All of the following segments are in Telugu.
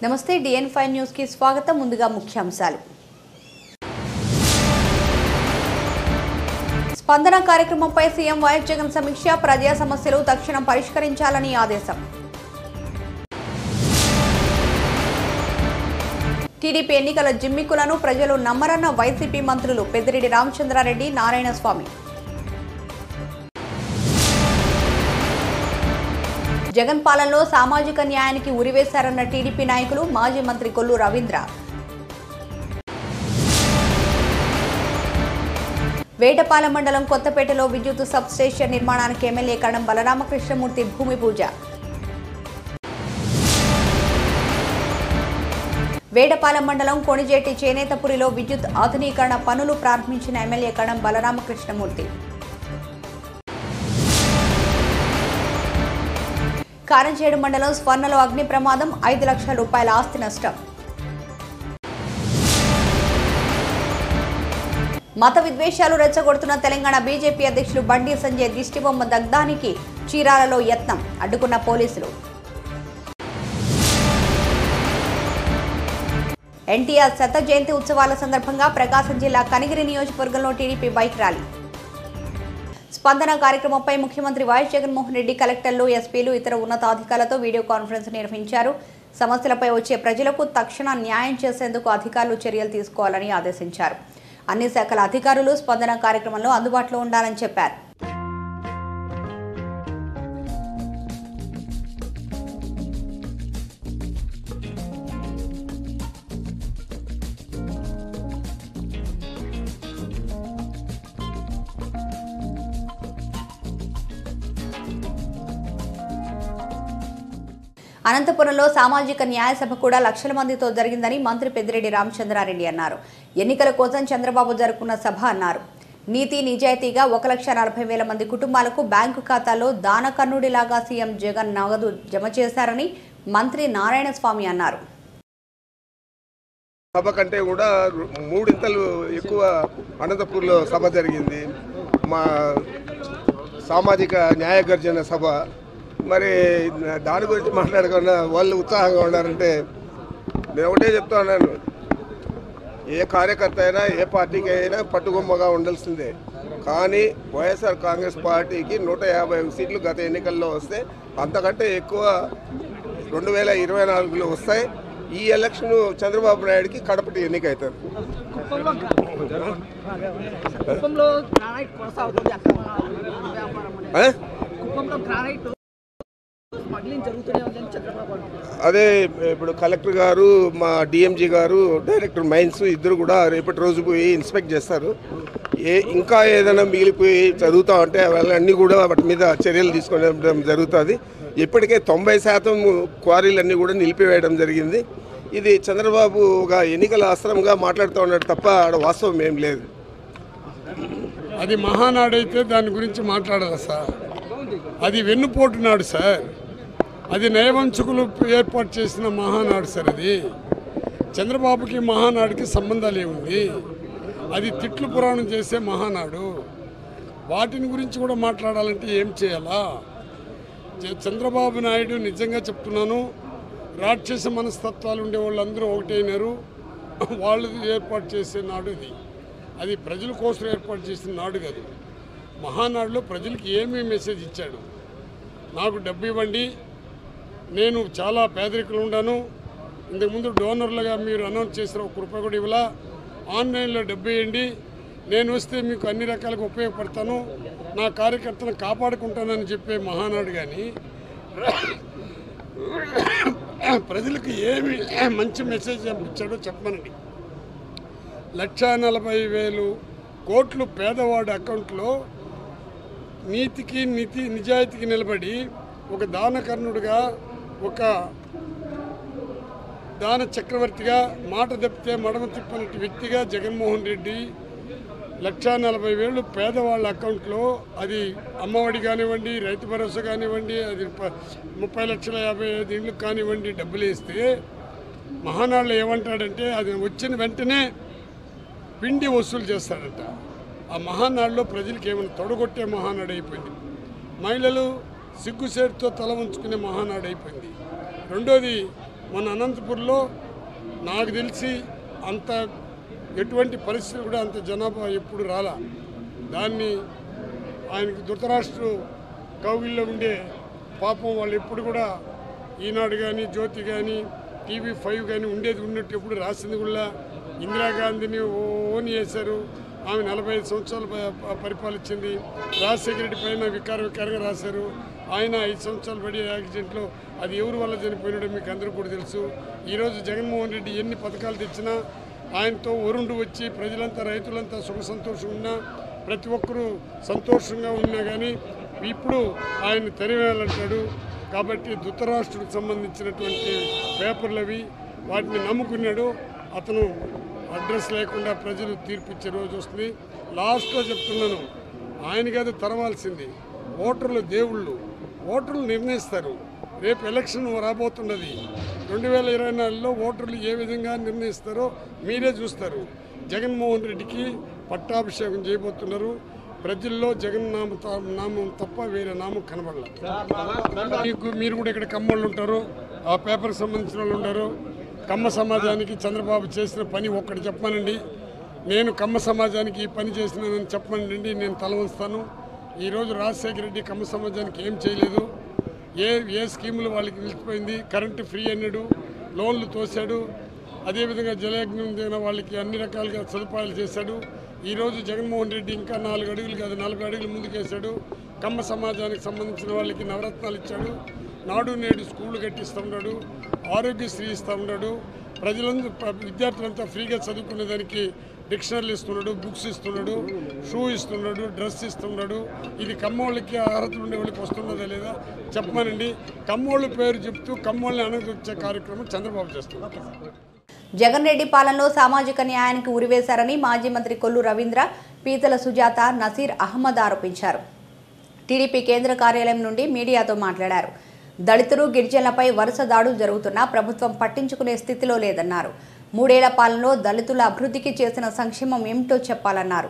నమస్తే డిఎన్ ఫైవ్ న్యూస్ కి స్వాగతం ముందుగా ముఖ్యాంశాలు స్పందన కార్యక్రమంపై సీఎం వైఎస్ జగన్ సమీక్ష ప్రజా సమస్యలు తక్షణం పరిష్కరించాలని ఆదేశం టీడీపీ ఎన్నికల జిమ్మికులను ప్రజలు నమ్మరన్న వైసీపీ మంత్రులు పెద్దిరెడ్డి రామచంద్రారెడ్డి నారాయణస్వామి జగన్ పాలనలో సామాజిక న్యాయానికి ఉరివేశారన్న టీడీపీ నాయకులు మాజీ మంత్రి కొల్లు రవీంద్ర వేటపాలెం మండలం కొత్తపేటలో విద్యుత్ సబ్ స్టేషన్ నిర్మాణానికి ఎమ్మెల్యే కణం బలరామకృష్ణమూర్తి భూమి పూజ వేటపాలెం మండలం కొణిజేటి చేనేతపురిలో విద్యుత్ ఆధునీకరణ పనులు ప్రారంభించిన ఎమ్మెల్యే కణం బలరామకృష్ణమూర్తి కారంచేడు మండలం స్వర్ణలో అగ్ని ప్రమాదం ఐదు లక్షల రూపాయల ఆస్తి నష్టం మత విద్వేషాలు రెచ్చగొడుతున్న తెలంగాణ బీజేపీ అధ్యక్షులు బండి సంజయ్ దిష్టిబొమ్మ దగ్ధానికి చీరాలలో యత్నం అడ్డుకున్న పోలీసులు ఎన్టీఆర్ శత జయంతి ఉత్సవాల సందర్భంగా ప్రకాశం జిల్లా కనిగిరి నియోజకవర్గంలో టీడీపీ బైక్ ర్యాలీ స్పందన కార్యక్రమంపై ముఖ్యమంత్రి వైఎస్ జగన్మోహన్ రెడ్డి కలెక్టర్లు ఎస్పీలు ఇతర ఉన్నతాధికారులతో వీడియో కాన్ఫరెన్స్ నిర్వహించారు సమస్యలపై వచ్చే ప్రజలకు తక్షణ న్యాయం చేసేందుకు అధికారులు చర్యలు తీసుకోవాలని ఆదేశించారు అన్ని శాఖల అధికారులు స్పందన కార్యక్రమంలో అందుబాటులో ఉండాలని చెప్పారు అనంతపురంలో సామాజిక న్యాయ సభ కూడా లక్షల మందితో జరిగిందని మంత్రి పెద్దిరెడ్డి రామచంద్రారెడ్డి అన్నారు ఎన్నికల కోసం చంద్రబాబు జరుపుకున్న సభ అన్నారు నీతి నిజాయితీగా ఒక లక్ష నలభై వేల మంది కుటుంబాలకు బ్యాంకు ఖాతాలో దానకర్ణుడిలాగా సీఎం జగన్ నగదు జమ చేశారని మంత్రి నారాయణ స్వామి అన్నారు సభ కంటే కూడా రు- మూడింతలు ఎక్కువ అనంతపూర్లో సభ జరిగింది మా సామాజిక న్యాయ గర్జన సభ మరి దాని గురించి మాట్లాడకుండా వాళ్ళు ఉత్సాహంగా ఉన్నారంటే నేను ఒకటే చెప్తా ఉన్నాను ఏ కార్యకర్త అయినా ఏ పార్టీకి అయినా పట్టుగొమ్మగా ఉండాల్సిందే కానీ వైఎస్ఆర్ కాంగ్రెస్ పార్టీకి నూట యాభై సీట్లు గత ఎన్నికల్లో వస్తే అంతకంటే ఎక్కువ రెండు వేల ఇరవై నాలుగులో వస్తాయి ఈ ఎలక్షన్ చంద్రబాబు నాయుడుకి కడపటి ఎన్నిక అవుతుంది కుప్పంలో గ్రానైట్ కొనసాగుతుంది అక్రమ వ్యాపారం అనేది ఆ? కుప్పంలో గ్రానైట్ స్మగ్లింగ్ జరుగుతూనే ఉందని చంద్రబాబు అంటున్నారు అదే ఇప్పుడు కలెక్టర్ గారు మా డిఎంజీ గారు డైరెక్టర్ మైన్స్ ఇద్దరు కూడా రేపటి రోజు పోయి ఇన్స్పెక్ట్ చేస్తారు ఏ ఇంకా ఏదైనా మిగిలిపోయి చదువుతా ఉంటే వాళ్ళన్నీ కూడా వాటి మీద చర్యలు తీసుకోవడం జరుగుతుంది ఇప్పటికే తొంభై శాతం క్వారీలన్నీ కూడా నిలిపివేయడం జరిగింది ఇది చంద్రబాబు ఒక ఎన్నికల అస్త్రంగా మాట్లాడుతూ ఉన్నాడు తప్ప ఆడ వాస్తవం ఏం లేదు అది మహానాడైతే దాని గురించి మాట్లాడాలి సార్ అది వెన్నుపోటు నాడు సార్ అది నయవంచకులు ఏర్పాటు చేసిన మహానాడు సార్ అది చంద్రబాబుకి మహానాడుకి సంబంధాలు ఏముంది అది తిట్లు పురాణం చేసే మహానాడు వాటిని గురించి కూడా మాట్లాడాలంటే ఏం చేయాలా చ- చంద్రబాబు నాయుడు నిజంగా చెప్తున్నాను రాక్షస మనస్తత్వాలు ఉండే వాళ్ళందరూ ఒకటైనారు వాళ్ళు ఏర్పాటు చేసే నాడు ఇది అది ప్రజల కోసం ఏర్పాటు చేసిన నాడు కాదు మహానాడులో ప్రజలకు ఏమీ మెసేజ్ ఇచ్చాడు నాకు డబ్బు ఇవ్వండి నేను చాలా పేదరికలు ఉన్నాను ఇంతకుముందు డోనర్లుగా మీరు అనౌన్స్ చేసిన ఒక రూపాయి కూడా ఇవ్వలా ఆన్లైన్లో డబ్బు వేయండి నేను వస్తే మీకు అన్ని రకాలుగా ఉపయోగపడతాను నా కార్యకర్తను కాపాడుకుంటానని చెప్పే మహానాడు కానీ ప్రజలకు ఏమి మంచి మెసేజ్ ఇచ్చాడో చెప్పమనండి లక్షా నలభై వేలు కోట్లు పేదవాడి అకౌంట్లో నీతికి నీతి నిజాయితీకి నిలబడి ఒక దానకర్ణుడిగా ఒక దాన చక్రవర్తిగా మాట తప్పితే మడమ తిప్పనట్టు వ్యక్తిగా జగన్మోహన్ రెడ్డి లక్షా నలభై వేలు పేదవాళ్ళ అకౌంట్లో అది అమ్మఒడి కానివ్వండి రైతు భరోసా కానివ్వండి అది ప- ముప్పై లక్షల యాభై ఐదు ఇండ్లకు కానివ్వండి డబ్బులు వేస్తే మహానాడులో ఏమంటాడంటే అది వచ్చిన వెంటనే పిండి వసూలు చేస్తాడంట ఆ మహానాడులో ప్రజలకు ఏమైనా తొడగొట్టే మహానాడు అయిపోయింది మహిళలు సిగ్గుసేటుతో తల ఉంచుకునే మహానాడు అయిపోయింది రెండోది మన అనంతపూర్లో నాకు తెలిసి అంత ఎటువంటి పరిస్థితులు కూడా అంత జనాభా ఎప్పుడు రాలా దాన్ని ఆయనకి ధృతరాష్ట్రు కౌగిల్లో ఉండే పాపం వాళ్ళు ఎప్పుడు కూడా ఈనాడు కానీ జ్యోతి కానీ టీవీ ఫైవ్ కానీ ఉండేది ఉన్నట్టు ఎప్పుడు రాసింది కూడా ఇందిరాగాంధీని ఓన్ చేశారు ఆమె నలభై ఐదు సంవత్సరాలు ప- ప- పరిపాలించింది రాజశేఖర రెడ్డి పైన వికార వికారంగా రాశారు ఆయన ఐదు సంవత్సరాలు పడి యాక్సిడెంట్లో అది ఎవరి వల్ల చనిపోయినాడో మీకు అందరూ కూడా తెలుసు ఈరోజు జగన్మోహన్ రెడ్డి ఎన్ని పథకాలు తెచ్చినా ఆయనతో వరుండు వచ్చి ప్రజలంతా రైతులంతా సుఖ సంతోషంగా ఉన్నా ప్రతి ఒక్కరూ సంతోషంగా ఉన్నా కానీ ఇప్పుడు ఆయన తెరవేయాలంటాడు కాబట్టి ధృతరాష్ట్రుడికి సంబంధించినటువంటి పేపర్లు అవి వాటిని నమ్ముకున్నాడు అతను అడ్రస్ లేకుండా ప్రజలు తీర్పు ఇచ్చే రోజు వస్తుంది లాస్ట్లో చెప్తున్నాను ఆయన కాదు తరవాల్సింది ఓటర్లు దేవుళ్ళు ఓటర్లు నిర్ణయిస్తారు రేపు ఎలక్షన్ రాబోతున్నది రెండు వేల ఇరవై నాలుగులో ఓటర్లు ఏ విధంగా నిర్ణయిస్తారో మీరే చూస్తారు జగన్మోహన్ రెడ్డికి పట్టాభిషేకం చేయబోతున్నారు ప్రజల్లో జగన్ నామ త- నామం తప్ప వేరే నామం కనబడలేదు మీకు మీరు కూడా ఇక్కడ కమ్మోళ్ళు ఉంటారు ఆ పేపర్కి సంబంధించిన వాళ్ళు ఉంటారు కమ్మ సమాజానికి చంద్రబాబు చేసిన పని ఒక్కటి చెప్పానండి నేను కమ్మ సమాజానికి ఈ పని చేసినానని చెప్పనండి నేను తల వంచుతాను ఈరోజు రాజశేఖర రెడ్డి కమ్మ సమాజానికి ఏం చేయలేదు ఏ ఏ స్కీములు వాళ్ళకి నిలిచిపోయింది కరెంటు ఫ్రీ అన్నాడు లోన్లు తోశాడు అదేవిధంగా జలయజ్ఞం దిగిన వాళ్ళకి అన్ని రకాలుగా సదుపాయాలు చేశాడు ఈరోజు జగన్మోహన్ రెడ్డి ఇంకా నాలుగు అడుగులు కాదు నలభై అడుగులు ముందుకేశాడు కమ్మ సమాజానికి సంబంధించిన వాళ్ళకి నవరత్నాలు ఇచ్చాడు నాడు నేడు స్కూళ్ళు కట్టిస్తూ ఉన్నాడు ఆరోగ్యశ్రీ ఇస్తూ ఉన్నాడు ప్రజలందరూ ప- విద్యార్థులంతా ఫ్రీగా చదువుకునే దానికి డిక్షనరీలు ఇస్తున్నాడు బుక్స్ ఇస్తున్నాడు షూ ఇస్తున్నాడు డ్రెస్ ఇస్తున్నాడు ఇది కమ్మోళ్ళకి అర్హతలు ఉండే వాళ్ళకి వస్తున్నదా లేదా చెప్పమానండి కమ్మోళ్ళ పేరు చెప్తూ కమ్మోళ్ళని అనగొచ్చే కార్యక్రమం చంద్రబాబు చేస్తున్నారు జగన్ రెడ్డి పాలనలో సామాజిక న్యాయానికి ఉరివేశారని మాజీ మంత్రి కొల్లు రవీంద్ర పీతల సుజాత నసీర్ అహ్మద్ ఆరోపించారు టీడీపీ కేంద్ర కార్యాలయం నుండి మీడియాతో మాట్లాడారు దళితులు గిరిజనులపై వరుస దాడులు జరుగుతున్నా ప్రభుత్వం పట్టించుకునే స్థితిలో లేదన్నారు మూడేళ్ల పాలనలో దళితుల అభివృద్ధికి చేసిన సంక్షేమం ఏమిటో చెప్పాలన్నారు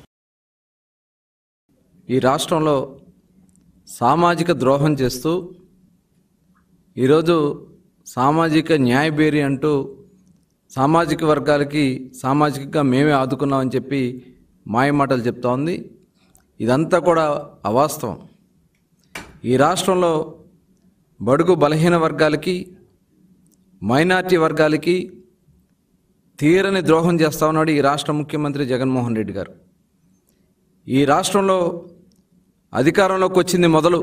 ఈ రాష్ట్రంలో సామాజిక ద్రోహం చేస్తూ ఈరోజు సామాజిక న్యాయబేరి అంటూ సామాజిక వర్గాలకి సామాజికంగా మేమే ఆదుకున్నామని చెప్పి మాయమాటలు చెప్తా ఉంది ఇదంతా కూడా అవాస్తవం ఈ రాష్ట్రంలో బడుగు బలహీన వర్గాలకి మైనార్టీ వర్గాలకి తీరని ద్రోహం చేస్తా ఉన్నాడు ఈ రాష్ట్ర ముఖ్యమంత్రి జగన్మోహన్ రెడ్డి గారు ఈ రాష్ట్రంలో అధికారంలోకి వచ్చింది మొదలు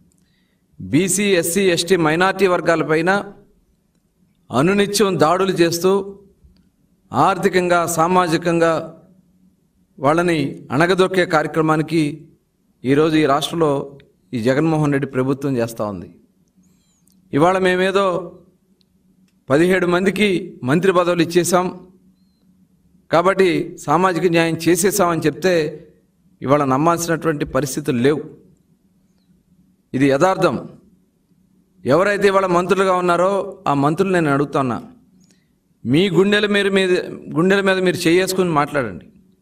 బీసీ ఎస్సీ ఎస్టీ మైనార్టీ వర్గాలపైన అనునిత్యం దాడులు చేస్తూ ఆర్థికంగా సామాజికంగా వాళ్ళని అణగదొక్కే కార్యక్రమానికి ఈరోజు ఈ రాష్ట్రంలో ఈ జగన్మోహన్ రెడ్డి ప్రభుత్వం చేస్తూ ఉంది ఇవాళ మేమేదో పదిహేడు మందికి మంత్రి పదవులు ఇచ్చేసాం కాబట్టి సామాజిక న్యాయం చేసేసామని చెప్తే ఇవాళ నమ్మాల్సినటువంటి పరిస్థితులు లేవు ఇది యథార్థం ఎవరైతే ఇవాళ మంత్రులుగా ఉన్నారో ఆ మంత్రులు నేను అడుగుతున్నా మీ గుండెల మీద మీద గుండెల మీద మీరు చేసుకుని మాట్లాడండి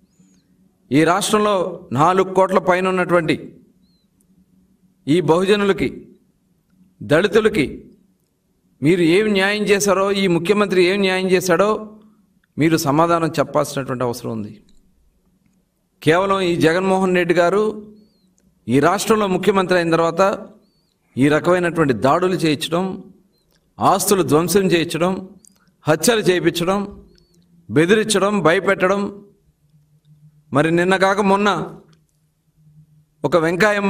ఈ రాష్ట్రంలో నాలుగు కోట్ల పైన ఉన్నటువంటి ఈ బహుజనులకి దళితులకి మీరు ఏం న్యాయం చేశారో ఈ ముఖ్యమంత్రి ఏం న్యాయం చేశాడో మీరు సమాధానం చెప్పాల్సినటువంటి అవసరం ఉంది కేవలం ఈ జగన్మోహన్ రెడ్డి గారు ఈ రాష్ట్రంలో ముఖ్యమంత్రి అయిన తర్వాత ఈ రకమైనటువంటి దాడులు చేయించడం ఆస్తులు ధ్వంసం చేయించడం హత్యలు చేయించడం బెదిరించడం భయపెట్టడం మరి నిన్న కాక మొన్న ఒక వెంకాయమ్మ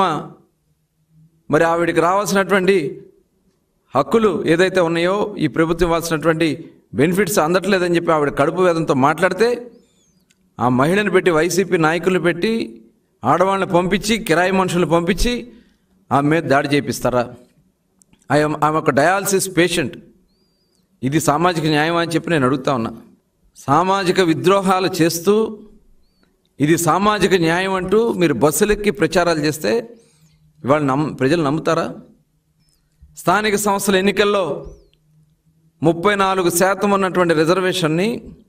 మరి ఆవిడికి రావాల్సినటువంటి హక్కులు ఏదైతే ఉన్నాయో ఈ ప్రభుత్వం ఇవ్వాల్సినటువంటి బెనిఫిట్స్ అందట్లేదని చెప్పి ఆవిడ కడుపు వేదంతో మాట్లాడితే ఆ మహిళను పెట్టి వైసీపీ నాయకులను పెట్టి ఆడవాళ్ళని పంపించి కిరాయి మనుషులను పంపించి ఆమె మీద దాడి చేపిస్తారా ఆమె ఆమె ఒక డయాలసిస్ పేషెంట్ ఇది సామాజిక న్యాయం అని చెప్పి నేను అడుగుతా ఉన్నా సామాజిక విద్రోహాలు చేస్తూ ఇది సామాజిక న్యాయం అంటూ మీరు బస్సులెక్కి ప్రచారాలు చేస్తే ఇవాళ నమ్ ప్రజలు నమ్ముతారా స్థానిక సంస్థల ఎన్నికల్లో ముప్పై నాలుగు శాతం ఉన్నటువంటి రిజర్వేషన్ని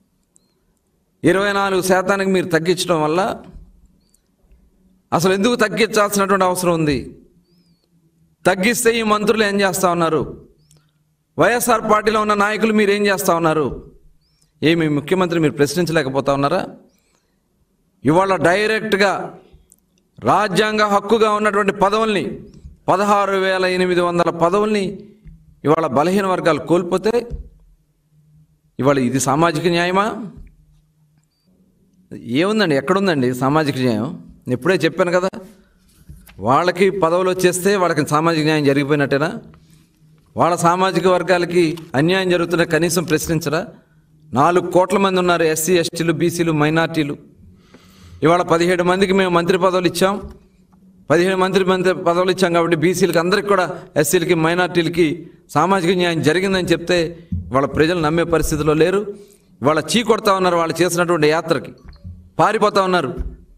ఇరవై నాలుగు శాతానికి మీరు తగ్గించడం వల్ల అసలు ఎందుకు తగ్గించాల్సినటువంటి అవసరం ఉంది తగ్గిస్తే ఈ మంత్రులు ఏం చేస్తా ఉన్నారు వైఎస్ఆర్ పార్టీలో ఉన్న నాయకులు మీరు ఏం చేస్తూ ఉన్నారు ఏమి ముఖ్యమంత్రి మీరు ప్రశ్నించలేకపోతా ఉన్నారా ఇవాళ డైరెక్ట్గా రాజ్యాంగ హక్కుగా ఉన్నటువంటి పదవుల్ని పదహారు వేల ఎనిమిది వందల పదవుల్ని ఇవాళ బలహీన వర్గాలు కోల్పోతే ఇవాళ ఇది సామాజిక న్యాయమా ఏముందండి ఎక్కడుందండి సామాజిక న్యాయం నేను ఇప్పుడే చెప్పాను కదా వాళ్ళకి పదవులు వచ్చేస్తే వాళ్ళకి సామాజిక న్యాయం జరిగిపోయినట్టేనా వాళ్ళ సామాజిక వర్గాలకి అన్యాయం జరుగుతున్న కనీసం ప్రశ్నించరా నాలుగు కోట్ల మంది ఉన్నారు ఎస్సీ ఎస్టీలు బీసీలు మైనార్టీలు ఇవాళ పదిహేడు మందికి మేము మంత్రి పదవులు ఇచ్చాం పదిహేడు మంత్రి మంత్రి పదవులు ఇచ్చాం కాబట్టి బీసీలకి అందరికి కూడా ఎస్సీలకి మైనార్టీలకి సామాజిక న్యాయం జరిగిందని చెప్తే వాళ్ళ ప్రజలు నమ్మే పరిస్థితిలో లేరు వాళ్ళ చీ కొడతా ఉన్నారు వాళ్ళు చేసినటువంటి యాత్రకి పారిపోతా ఉన్నారు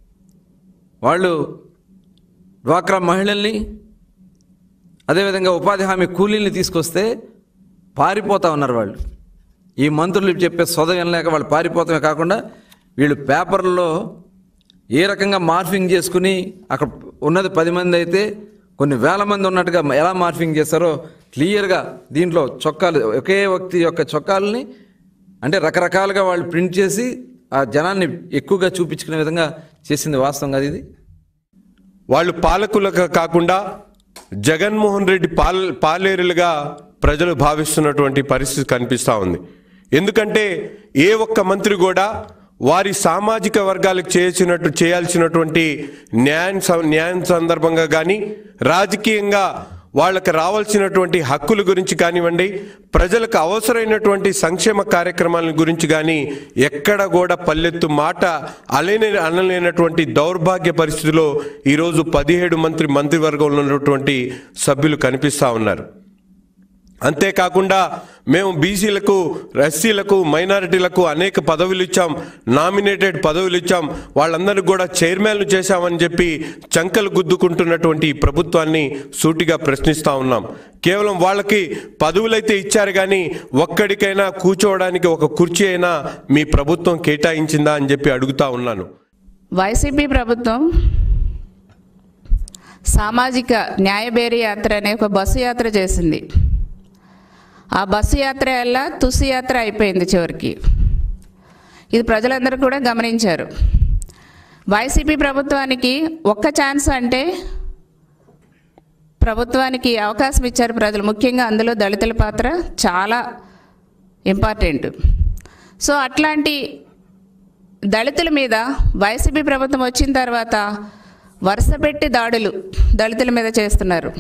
వాళ్ళు డ్వాక్రా మహిళల్ని అదేవిధంగా ఉపాధి హామీ కూలీల్ని తీసుకొస్తే పారిపోతా ఉన్నారు వాళ్ళు ఈ మంత్రులు చెప్పే సొదయం లేక వాళ్ళు పారిపోతామే కాకుండా వీళ్ళు పేపర్లో ఏ రకంగా మార్ఫింగ్ చేసుకుని అక్కడ ఉన్నది పది మంది అయితే కొన్ని వేల మంది ఉన్నట్టుగా ఎలా మార్ఫింగ్ చేస్తారో క్లియర్గా దీంట్లో చొక్కాలు ఒకే వ్యక్తి యొక్క చొక్కాలని అంటే రకరకాలుగా వాళ్ళు ప్రింట్ చేసి ఆ జనాన్ని ఎక్కువగా చూపించుకునే విధంగా చేసింది వాస్తవం కదా ఇది వాళ్ళు పాలకులుగా కాకుండా జగన్మోహన్ రెడ్డి పాల పాలేరులుగా ప్రజలు భావిస్తున్నటువంటి పరిస్థితి కనిపిస్తూ ఉంది ఎందుకంటే ఏ ఒక్క మంత్రి కూడా వారి సామాజిక వర్గాలకు చేసినట్టు చేయాల్సినటువంటి న్యాయం స- న్యాయం సందర్భంగా కానీ రాజకీయంగా వాళ్ళకి రావాల్సినటువంటి హక్కుల గురించి కానివ్వండి ప్రజలకు అవసరమైనటువంటి సంక్షేమ కార్యక్రమాల గురించి కానీ ఎక్కడ కూడా పల్లెత్తు మాట అలేని అనలేనటువంటి దౌర్భాగ్య పరిస్థితిలో ఈరోజు పదిహేడు మంత్రి మంత్రివర్గంలో ఉన్నటువంటి సభ్యులు కనిపిస్తూ ఉన్నారు అంతేకాకుండా మేము బీసీలకు ఎస్సీలకు మైనారిటీలకు అనేక పదవులు ఇచ్చాం నామినేటెడ్ పదవులు ఇచ్చాం వాళ్ళందరినీ కూడా చైర్మన్లు చేశామని చెప్పి చంకలు గుద్దుకుంటున్నటువంటి ఈ ప్రభుత్వాన్ని సూటిగా ప్రశ్నిస్తూ ఉన్నాం కేవలం వాళ్ళకి పదవులైతే ఇచ్చారు కానీ ఒక్కడికైనా కూర్చోవడానికి ఒక కుర్చీ అయినా మీ ప్రభుత్వం కేటాయించిందా అని చెప్పి అడుగుతా ఉన్నాను వైసీపీ ప్రభుత్వం సామాజిక న్యాయబేరీ యాత్ర అనే ఒక బస్సు యాత్ర చేసింది ఆ బస్సు యాత్ర వల్ల తుసి యాత్ర అయిపోయింది చివరికి ఇది ప్రజలందరూ కూడా గమనించారు వైసీపీ ప్రభుత్వానికి ఒక్క ఛాన్స్ అంటే ప్రభుత్వానికి అవకాశం ఇచ్చారు ప్రజలు ముఖ్యంగా అందులో దళితుల పాత్ర చాలా ఇంపార్టెంట్ సో అట్లాంటి దళితుల మీద వైసీపీ ప్రభుత్వం వచ్చిన తర్వాత వరుస పెట్టి దాడులు దళితుల మీద చేస్తున్నారు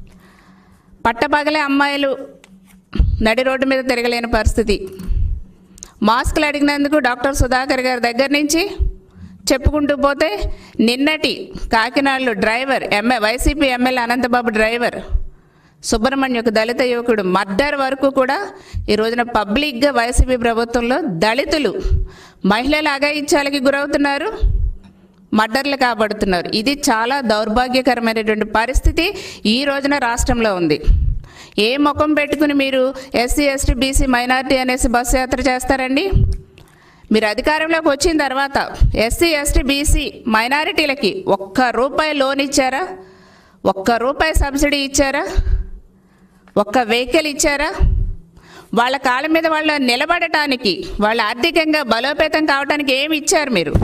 పట్టపగలే అమ్మాయిలు నడి రోడ్డు మీద తిరగలేని పరిస్థితి మాస్కులు అడిగినందుకు డాక్టర్ సుధాకర్ గారి దగ్గర నుంచి చెప్పుకుంటూ పోతే నిన్నటి కాకినాడలో driver MA YCP MLA Ananthababu driver Subrahmanya ఒక దళిత యువకుడు మర్డర్ వరకు కూడా ఈ రోజున పబ్లిక్గా వైసీపీ ప్రభుత్వంలో దళితులు మహిళల అఘాయిత్యాలకి గురవుతున్నారు మర్డర్లు కాబడుతున్నారు ఇది చాలా దౌర్భాగ్యకరమైనటువంటి పరిస్థితి ఈ రోజున రాష్ట్రంలో ఉంది ఏ ముఖం పెట్టుకుని మీరు ఎస్సీ ఎస్టీ బీసీ మైనారిటీ అనేసి బస్సు యాత్ర చేస్తారండి మీరు అధికారంలోకి వచ్చిన తర్వాత ఎస్సీ ఎస్టీ బీసీ మైనారిటీలకి ఒక్క రూపాయి లోన్ ఇచ్చారా ఒక్క రూపాయి సబ్సిడీ ఇచ్చారా ఒక్క వెహికల్ ఇచ్చారా వాళ్ళ కాళ్ళ మీద వాళ్ళు నిలబడటానికి వాళ్ళ ఆర్థికంగా బలోపేతం కావడానికి ఏమి ఇచ్చారు మీరు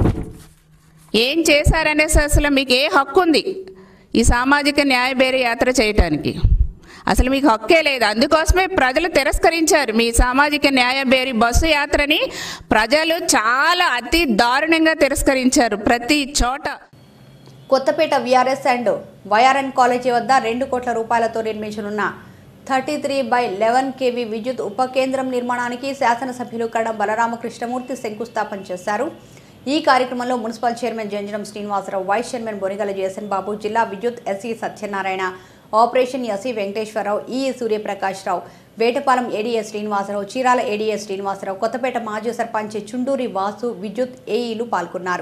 ఏం చేశారనేసి అసలు మీకు ఏ హక్కు ఉంది ఈ సామాజిక న్యాయ బేరీ యాత్ర చేయటానికి అసలు మీకు హక్కే లేదు అందుకోసమే ప్రజలు తిరస్కరించారు మీ సామాజిక న్యాయ బేరీ బస్సు యాత్రని ప్రజలు చాలా అతి దారుణంగా తిరస్కరించారు ప్రతి చోట Kothapeta VRS and YRN college వద్ద రెండు కోట్ల రూపాయలతో నిర్మించనున్న thirty three by eleven KV విద్యుత్ ఉప కేంద్రం నిర్మాణానికి శాసనసభ్యులు కడం బలరామకృష్ణమూర్తి శంకుస్థాపన చేశారు ఈ కార్యక్రమంలో municipal chairman Janjanam Srinivasarao vice chairman Bonigala Jayasan Babu జిల్లా విద్యుత్ SC Satyanarayana operation SC Venkateswararao E Suryaprakash Rao Vetapalem ADS Srinivasarao Chirala ADS Srinivasarao Kothapeta మాజీ సర్పంచ్ చుండూరి వాసు విద్యుత్ ఏఈలు పాల్గొన్నారు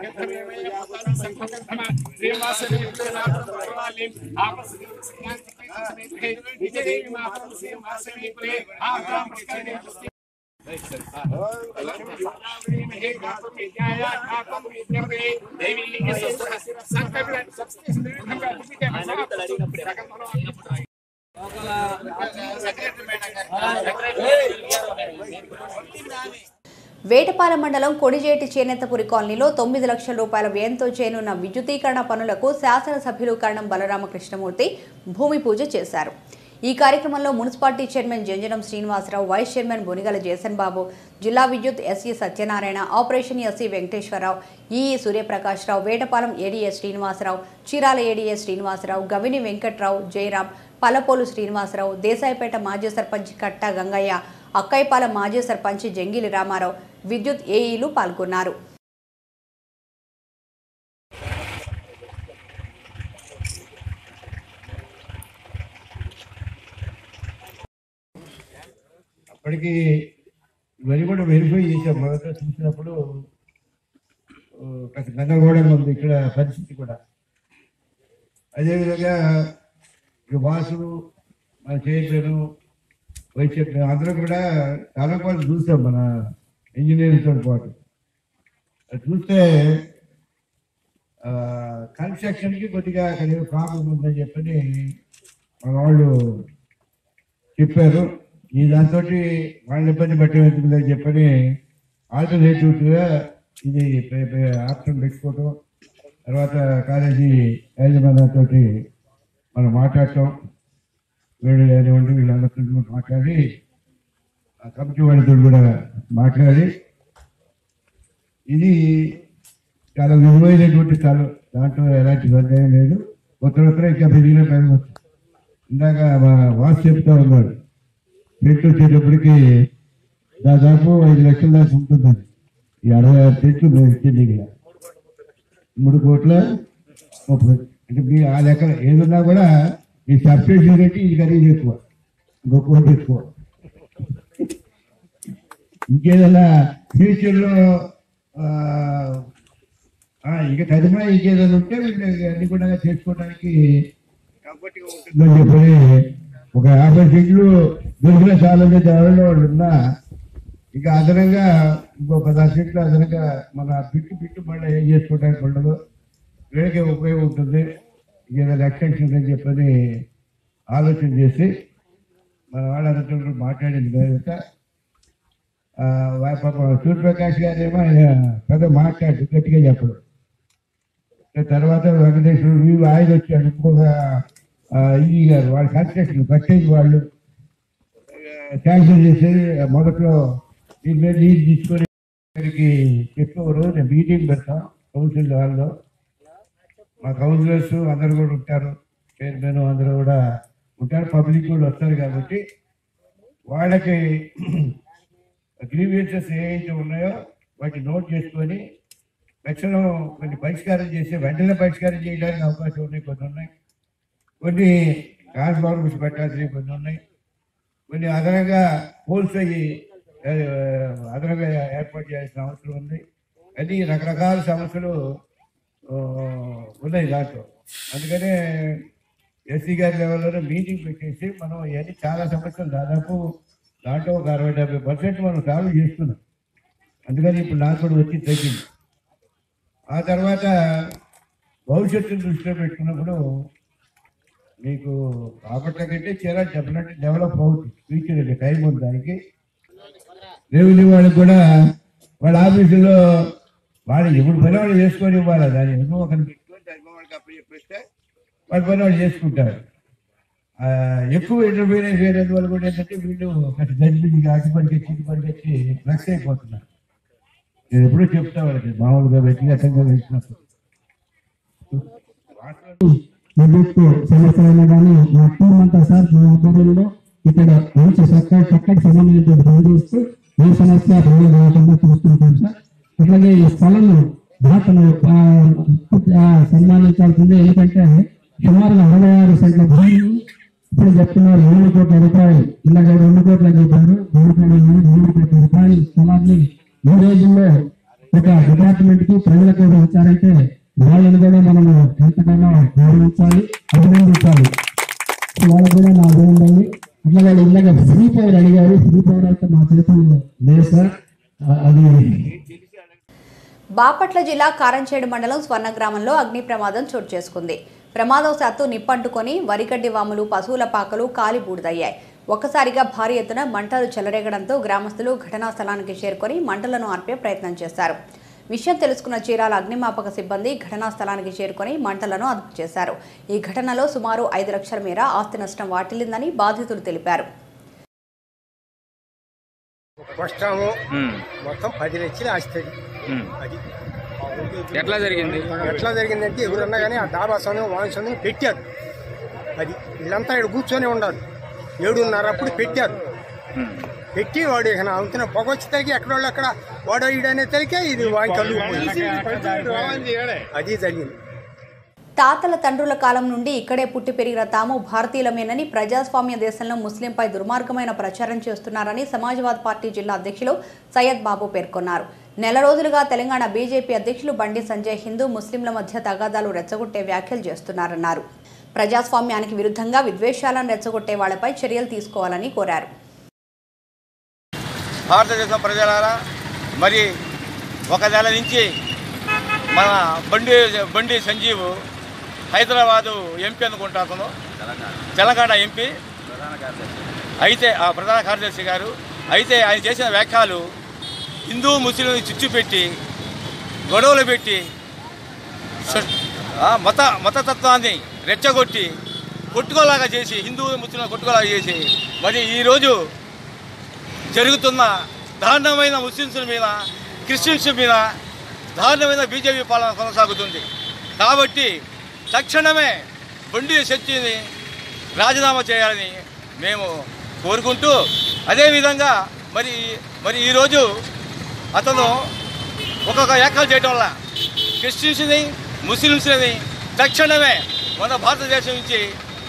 శ్రీనివాస వేటపాలెం మండలం కొడిజేటి చేనేతపురి కాలనీలో తొమ్మిది లక్షల రూపాయల వ్యయంతో చేయనున్న విద్యుదీకరణ పనులకు శాసనసభ్యులు కరణం బలరామకృష్ణమూర్తి భూమి పూజ చేశారు ఈ కార్యక్రమంలో municipality chairman Janjanam Srinivasarao vice chairman Bonigala Jason Babu జిల్లా విద్యుత్ SE Satyanarayana operation SC Venkateswararao EE Suryaprakashrao Vetapalem ADS Srinivasarao Chirala ADS Srinivasarao Gavini Venkatrao Jayaram Pallapolu Srinivasarao Desaipeta మాజీ సర్పంచ్ కట్టా గంగయ్య అక్కైపాలెం మాజీ సర్పంచ్ జంగిలి రామారావు విద్యుత్ ఏఈలు పాల్గొన్నారు అప్పటికి ఇవన్నీ కూడా వెరిఫై చేసాం మొదట చూసినప్పుడు ఆ, కాస్త గందరగోళంగా ఉంది ఇక్కడ పరిస్థితి కూడా అదేవిధంగా ఇక వాసులు మన చైర్మన్ వైస్ చైర్మన్ అందరూ కూడా చాలా పాటు చూసాం మన ఇంజనీరింగ్తో పాటు అది చూస్తే కన్స్ట్రక్షన్కి కొద్దిగా అక్కడ ప్రాబ్లం ఉందని చెప్పని మన వాళ్ళు చెప్పారు ఈ దాంతో వాళ్ళని ఇబ్బంది పెట్టలేదని చెప్పని ఆల్టర్నేటివ్గా ఇది ఆప్షన్ పెట్టుకోవటం తర్వాత కాలేజీ యాజమాన్యంతో మనం మాట్లాడటం వీళ్ళు అనేవంటి వీళ్ళందరితో కూడా మాట్లాడి ఆ కమిటీ వాళ్ళతో కూడా మాట్లాడి ఇది చాలా విలువైనటువంటి స్థలం దాంట్లో ఎలాంటి సందేహం లేదు కొత్త కొత్త ఇంకా పెరిగిన పెరగవచ్చు ఇందాక మా వాసు చెప్తా ఉన్నాడు చెట్లు వచ్చేటప్పటికి దాదాపు ఐదు లక్షల దాకా ఉంటుందండి ఈ అరవై ఆరు చెట్లు మేము ఇచ్చింది ఇక్కడ మూడు కోట్ల ముప్పై అంటే మీ ఆ లెక్క ఏదన్నా కూడా ఈ సబ్సిడీ రేటు ఇది ఖరీదు ఎక్కువ ఇంకో కోటి ఎక్కువ ఇంకేదన్నా ఫ్యూచర్లో ఇంకా తదిమా ఇంకేదైనా ఉంటే వీళ్ళు అన్ని కూడా చేసుకోవడానికి కంఫర్ట్గా ఉంటుందని చెప్పని ఒక యాభై సీట్లు దొరికిన చాలంటే దానిలో వాళ్ళు ఉన్నా ఇంకా అదనంగా ఇంకో పదహారు సీట్లు అదనంగా మన బిట్టు బిట్టు మళ్ళీ ఏం చేసుకోవడానికి ఉండదు వీళ్ళకి ఉపయోగం ఉంటుంది ఏదైనా ఎక్స్టెన్షన్ అని చెప్పని ఆలోచన చేసి మన వాళ్ళందరితో కూడా మాట్లాడింది కనుక ఆ, వా- పాపం సూర్యప్రకాష్ గారు ఏమో ఆయన పెద్ద మాట్లాడు గట్టిగా చెప్పడు తర్వాత వెంకటేశ్వరుడు వీళ్ళు ఆయన వచ్చాడు ఇంకొక ఆ, ఈ గారు వాళ్ళ కన్స్ట్రక్షన్ కట్టేది వాళ్ళు శాంక్షన్ చేసేది మొదట్లో దీని మీద లీజ్ తీసుకొని ఇక్కడికి చెప్పేవారు నేను మీటింగ్ పెడతాం కౌన్సిల్ హాల్లో మా కౌన్సిలర్స్ అందరు కూడా ఉంటారు చైర్మన్ అందరూ కూడా ఉంటారు పబ్లిక్ కూడా వస్తారు కాబట్టి వాళ్ళకి గ్రీవియన్సెస్ ఏవైతే ఉన్నాయో వాటిని నోట్ చేసుకొని తక్షణం కొన్ని పరిష్కారం చేసి వెంటనే పరిష్కారం చేయడానికి అవకాశం ఉన్నాయి కొన్ని ఉన్నాయి కొన్ని ట్రాన్స్ఫార్మర్స్ పెట్టాల్సినవి కొన్ని ఉన్నాయి కొన్ని అదనంగా పోల్స్ అయ్యి ఆ, అదనంగా ఏర్పాటు చేయాల్సిన అవసరం ఉంది అది రకరకాల సమస్యలు ఆ, ఉన్నాయి దాంట్లో అందుకనే ఎస్సీ గారి లెవెల్లో మీటింగ్ పెట్టేసి మనం ఇవన్నీ చాలా సమస్యలు దాదాపు దాంట్లో ఒక అరవై డెబ్బై పర్సెంట్ మనం సాల్వ్ చేస్తున్నాం అందుకని ఇప్పుడు నాకు కూడా వచ్చి తగ్గింది ఆ తర్వాత భవిష్యత్తును దృష్టిలో పెట్టుకున్నప్పుడు మీకు బాపట్ల కంటే చీర డెఫినెట్ డెవలప్ అవుతుంది ఫ్యూచర్ ఇది టైం ఉంది దానికి రెవెన్యూ వాళ్ళకి కూడా వాళ్ళ ఆఫీసులో వాళ్ళు ఎప్పుడు పని వాళ్ళు చేసుకొని ఇవ్వాలి దాన్ని ఎన్నో ఒకరిని పెట్టుకొని దాని వాళ్ళకి అప్పుడు చెప్పేస్తే వాళ్ళ పని వాళ్ళు చేసుకుంటారు ఆ, ఎక్కువ ఇంటర్ఫీరెన్స్ వేరేది వాళ్ళు కూడా ఏంటంటే వీళ్ళు జడ్జిమెంట్ అటు పనికొచ్చి ఇటు పనికొచ్చి ఫ్లక్స్ అయిపోతున్నారు నేను ఎప్పుడూ చెప్తా వాళ్ళకి మామూలుగా వ్యక్తిగతంగా వెళ్తున్నప్పుడు విద్యుత్ సమస్య అయినా కానీ మా టీం అంతా సార్ మా ఆధ్వర్యంలో ఇక్కడ మంచి చక్కటి చక్కటి సమన్వయంతో పనిచేస్తూ ఏ సమస్య భంగం కాకుండా చూస్తుంటాం సార్ అట్లాగే ఈ స్థలం దాతను ఆ, ఆ, సన్మానించాల్సిందే ఎందుకంటే సుమారుగా అరవై ఆరు సెంట్ల భూమిని ఇప్పుడు చెప్తున్నారు మూడు కోట్ల రూపాయలు ఇలాగ రెండు కోట్ల చెప్పారు మూడు కోట్ల మూడు కోట్ల రూపాయల స్థలాన్ని ఈ రోజుల్లో ఒక డిపార్ట్మెంట్ కి ప్రజలకు ఇచ్చారంటే వాళ్ళని కూడా మనము ఎంతగానో గౌరవించాలి అభినందించాలి వాళ్ళకు కూడా నా అభినందనలు అట్లా వాళ్ళు ఇందాక ఫ్రీ పవర్ అడిగారు ఫ్రీ పవర్ అయితే మా చేతుల్లో లేదు సార్ ఆ- అది బాపట్ల జిల్లా కారంచేడు మండలం స్వర్ణ గ్రామంలో అగ్ని ప్రమాదం చోటు చేసుకుంది ప్రమాదవశాత్తు నిప్పంటుకొని వరిగడ్డి వాములు పశువుల పాకలు కాలి బూడిదయ్యాయి ఒక్కసారిగా భారీ ఎత్తున మంటలు చెలరేగడంతో గ్రామస్తులు ఘటనా స్థలానికి చేరుకొని మంటలను ఆర్పే ప్రయత్నం చేశారు విషయం తెలుసుకున్న చీరాల అగ్నిమాపక సిబ్బంది ఘటనా స్థలానికి చేరుకొని మంటలను అదుపు చేశారు ఈ ఘటనలో సుమారు ఐదు లక్షల మేర ఆస్తి నష్టం వాటిల్లిందని బాధితులు తెలిపారు కష్టము మొత్తం పది లక్షలు ఆస్తుంది అది ఎట్లా జరిగింది ఎట్లా జరిగిందంటే ఎవరన్నా కానీ ఆ డాబా సమయం వాన్ సమయం పెట్టారు అది వీళ్ళంతా ఇక్కడ కూర్చొని ఉండాలి ఏడున్నర అప్పుడు పెట్టారు పెట్టి వాడు ఇక అవుతున్న పొగ వచ్చేసరికి ఎక్కడ వాళ్ళు అక్కడ వాడు ఈడనే తరికే ఇది వాయి కళ్ళు అది జరిగింది తాతల తండ్రుల కాలం నుండి ఇక్కడే పుట్టి పెరిగిన తాము భారతీయులమేనని ప్రజాస్వామ్య దేశంలో ముస్లింపై దుర్మార్గమైన ప్రచారం చేస్తున్నారని సమాజ్వాద్ పార్టీ జిల్లా అధ్యక్షులు సయ్యద్ బాబు పేర్కొన్నారు నెల రోజులుగా తెలంగాణ బీజేపీ అధ్యక్షులు బండి సంజయ్ హిందూ ముస్లింల మధ్య తగాదాలు రెచ్చగొట్టే వ్యాఖ్యలు చేస్తున్నారన్నారు ప్రజాస్వామ్యానికి విరుద్ధంగా విద్వేషాలను రెచ్చగొట్టే వాళ్లపై చర్యలు తీసుకోవాలని కోరారు భారతదేశం ప్రజలారా మరి ఒక నెల నుంచి మన బండి బండి సంజీవ్ హైదరాబాదు ఎంపీ అనుకుంటా అతను తెలంగాణ ఎంపీ అయితే ఆ ప్రధాన కార్యదర్శి గారు అయితే ఆయన చేసిన వ్యాఖ్యలు హిందూ ముస్లింని చిచ్చు పెట్టి గొడవలు పెట్టి స- ఆ మత మతతత్వాన్ని రెచ్చగొట్టి కొట్టుకోలాగా చేసి హిందూ ముస్లింలు కొట్టుకోలాగా చేసి మరి ఈరోజు జరుగుతున్న దారుణమైన ముస్లింల మీద క్రిస్టియన్స్ మీద దారుణమైన బీజేపీ పాలన కొనసాగుతుంది కాబట్టి తక్షణమే బండి శక్తిని రాజీనామా చేయాలని మేము కోరుకుంటూ అదేవిధంగా మరి మరి ఈరోజు అతను ఒక్కొక్క వ్యాఖ్యలు చేయడం వల్ల క్రిస్టియన్స్ని ముస్లిమ్స్ని తక్షణమే మన భారతదేశం నుంచి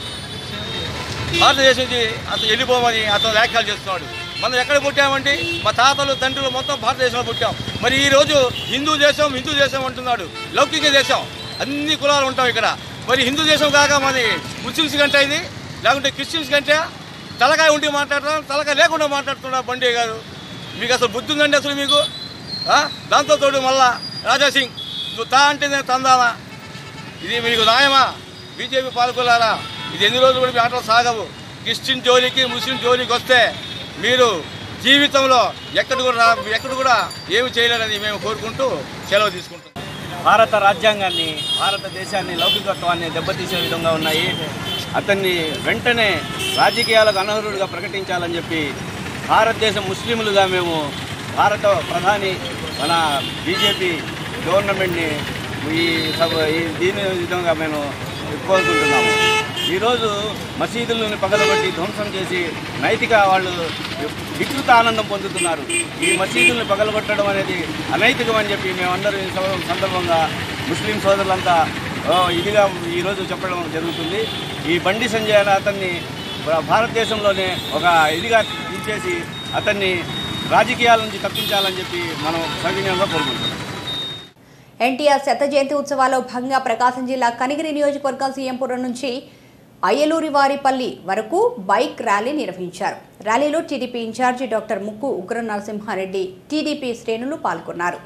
భారతదేశం నుంచి అతను వెళ్ళిపోమని అతను వ్యాఖ్యలు చేస్తున్నాడు మనం ఎక్కడ పుట్టామండి మా తాతలు తండ్రులు మొత్తం భారతదేశంలో పుట్టాం మరి ఈ రోజు హిందూ దేశం హిందూ దేశం అంటున్నాడు లౌకిక దేశం అన్ని కులాలు ఉంటాం ఇక్కడ మరి హిందూ దేశం కాక మరి ముస్లిమ్స్ కంటే ఇది లేకుంటే క్రిస్టియన్స్ కంటే తలకాయ ఉండి మాట్లాడతాం తలకాయ లేకుండా మాట్లాడుతున్నాడు బండి గారు మీకు అసలు బుద్ధి ఉందండి అసలు మీకు ఆ? దాంతో తోడు మళ్ళా రాజా సింగ్ నువ్వు తా అంటే నేను తందానా ఇది మీకు న్యాయమా బీజేపీ పాల్గొలారా ఇది ఎన్ని రోజులు కూడా మీ ఆటలు సాగవు క్రిస్టియన్ జోలికి ముస్లిం జోలికి వస్తే మీరు జీవితంలో ఎక్కడ కూడా రా- ఎక్కడ కూడా ఏమి చేయలేరని మేము కోరుకుంటూ సెలవు తీసుకుంటాం భారత రాజ్యాంగాన్ని భారతదేశాన్ని లౌకికత్వాన్ని దెబ్బతీసే విధంగా ఉన్నాయి అతన్ని వెంటనే రాజకీయాలకు అనర్హుడిగా ప్రకటించాలని చెప్పి భారతదేశం ముస్లింలుగా మేము భారత ప్రధాని మన బీజేపీ గవర్నమెంట్ని ఈ సభ ఈ దీని విధంగా మేము కోరుకుంటున్నాము ఈరోజు మసీదులను పగలగొట్టి ధ్వంసం చేసి నైతిక వాళ్ళు వికృత ఆనందం పొందుతున్నారు ఈ మసీదులను పగలగొట్టడం అనేది అనైతికమని చెప్పి మేమందరం ఈ సభ- సందర్భంగా ముస్లిం సోదరులంతా ఓ, ఇదిగా ఈరోజు చెప్పడం జరుగుతుంది ఈ బండి సంజయ్ అనే అతన్ని భా- భారతదేశంలోనే ఒక ఇదిగా తీసేసి అతన్ని రాజకీయాల నుంచి తప్పించాలని చెప్పి మనం సవినయంగా కోరుకుంటున్నాం ఎన్టీఆర్ శత జయంతి ఉత్సవాల్లో భాగంగా ప్రకాశం జిల్లా కనిగిరి నియోజకవర్గం సీఎంపురం నుంచి అయ్యలూరి వారిపల్లి వరకు బైక్ ర్యాలీ నిర్వహించారు ర్యాలీలో టీడీపీ ఇన్ఛార్జి డాక్టర్ ముక్కు ఉగ్ర నరసింహారెడ్డి టీడీపీ శ్రేణులు పాల్గొన్నారు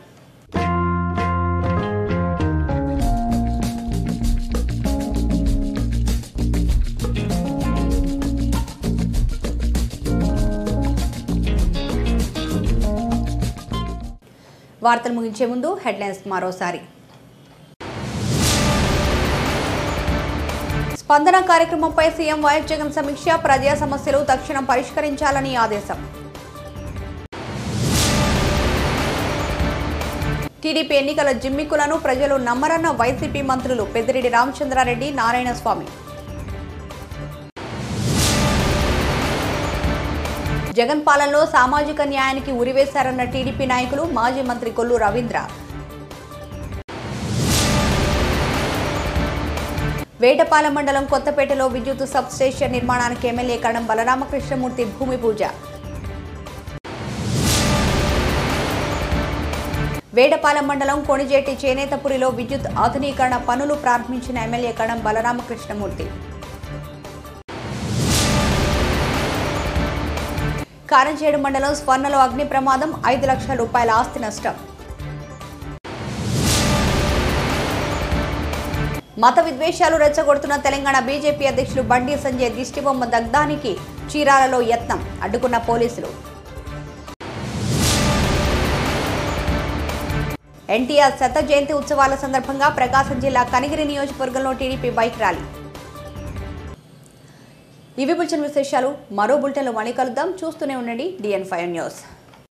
వార్తలు ముగించే ముందు హెడ్లైన్స్ మరోసారి స్పందన కార్యక్రమంపై సీఎం వైఎస్ జగన్ సమీక్ష ప్రజా సమస్యలు తక్షణం పరిష్కరించాలని ఆదేశం టీడీపీ ఎన్నికల జిమ్మికులను ప్రజలు నమ్మరన్న వైసీపీ మంత్రులు పెద్దిరెడ్డి రామచంద్రారెడ్డి నారాయణస్వామి జగన్ పాలనలో సామాజిక న్యాయానికి ఉరివేశారన్న టీడీపీ నాయకులు మాజీ మంత్రి కొల్లు రవీంద్ర వేటపాలెం మండలం కొత్తపేటలో విద్యుత్ సబ్ స్టేషన్ నిర్మాణానికి ఎమ్మెల్యే కడం బలరామకృష్ణమూర్తి భూమి పూజ వేటపాలెం మండలం కొణిజేటి చేనేతపురిలో విద్యుత్ ఆధునీకరణ పనులు ప్రారంభించిన ఎమ్మెల్యే కడం బలరామకృష్ణమూర్తి కారంచేడు మండలం స్వర్ణలో అగ్ని ప్రమాదం ఐదు లక్షల రూపాయల ఆస్తి నష్టం మత విద్వేషాలు రెచ్చగొడుతున్న తెలంగాణ బీజేపీ అధ్యక్షులు బండి సంజయ్ దిష్టిబొమ్మ దగ్ధానికి చీరాలలో యత్నం అడ్డుకున్న పోలీసులు ఎన్టీఆర్ శత జయంతి ఉత్సవాల సందర్భంగా ప్రకాశం జిల్లా కనిగిరి నియోజకవర్గంలో టీడీపీ బైక్ ర్యాలీ ఇవి బులెటిన్ విశేషాలు మరో బులెటిన్లో మళ్ళీ కలుద్దాం చూస్తూనే ఉండండి డిఎన్ ఫైవ్ న్యూస్